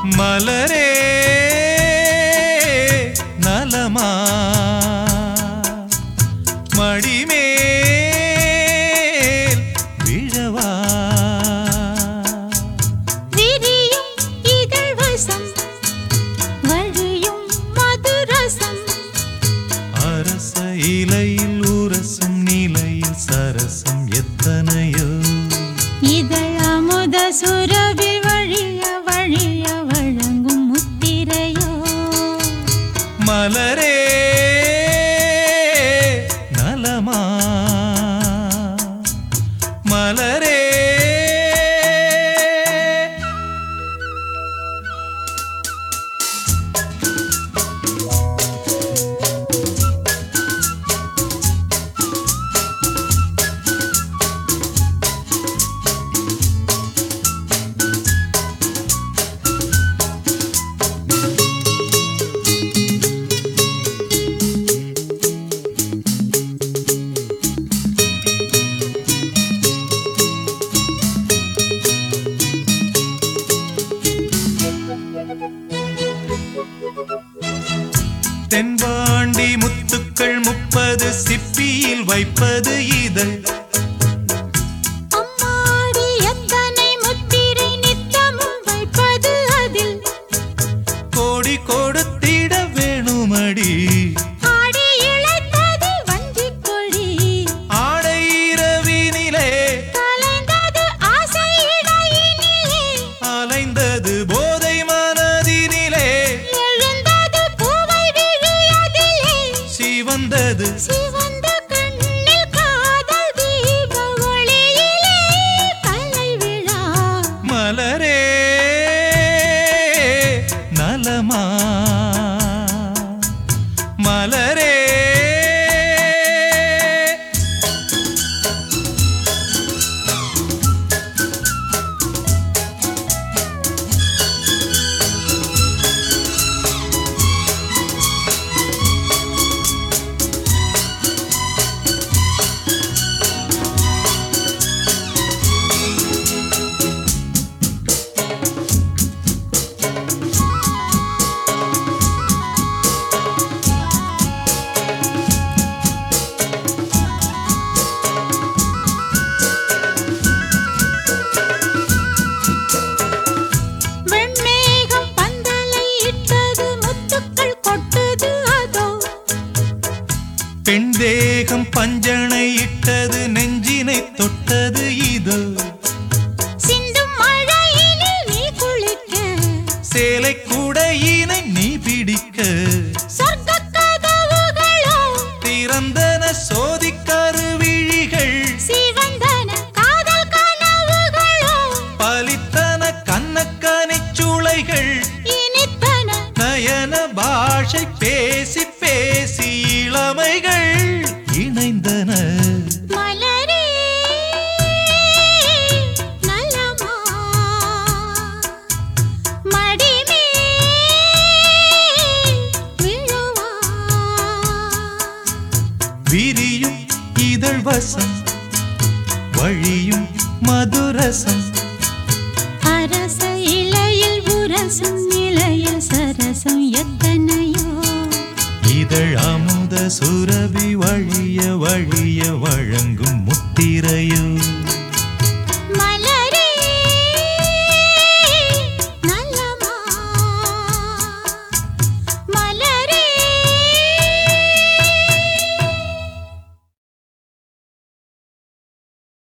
மலரே நலமா மடிமேல் விழவா விரியும் இதழ் வசம் வழியும் மதுரசம் அரச இலையில் உரசும் நிலையில் சரசம் எத்தனையோ இதழ் அமுத சுரபி வழிய வழிய வழங்கும் முத்திரையோ மலரே நலமா மலரே தென்பாண்டி முத்துக்கள் முப்பது சிப்பியில் வைப்பது இதழ் அம்மாடி எத்தனை முத்திரை நித்தமும் வைப்பது அதில் கோடி கொடுத்திட வேணுமடி ஆடி இழைத்தது வஞ்சிக் கொடி ஆடை இரவினிலே கலைந்தது ஆசை இடையினிலே அலைந்தது போதை மனதினிலே எழுந்தது பூவை விழியதிலே சிவந்தது சிவந்த கண்ணில் காதல் தீப ஒளியிலே கலை விழா மலரே நலமா மலரே வெண்மேகம் பந்தலை இட்டது முத்துக்கள் கொட்டுது அதோ பெண் தேகம் பஞ்சனை இட்டது நெஞ்சினை தொட்டது இதோ சிந்தும் மழையினில் நீ குளிக்க சேலை கூடையினை நீ பிடிக்க சொர்க்கக் கதவுகளோ திறந்தன சோதிக்கருவிழிகள் சிவந்தன காதல் கனவுகளோ பலித்தன கண்ணக்கனிச் சுளைகள் இனித்தன நயன பாஷை பேசி பேசி இளமைகள் இணைந்தன மலரே நலமா மடிமே விழுவா விரியும் இதழ் வசம் வழியும் மதுரசம் அரச இலையில் உரசும் நிலையில் சரசம் எத்தனையோ இதழ் அமுத சுரபி வழிய வழிய வழங்கும் முத்திரையோ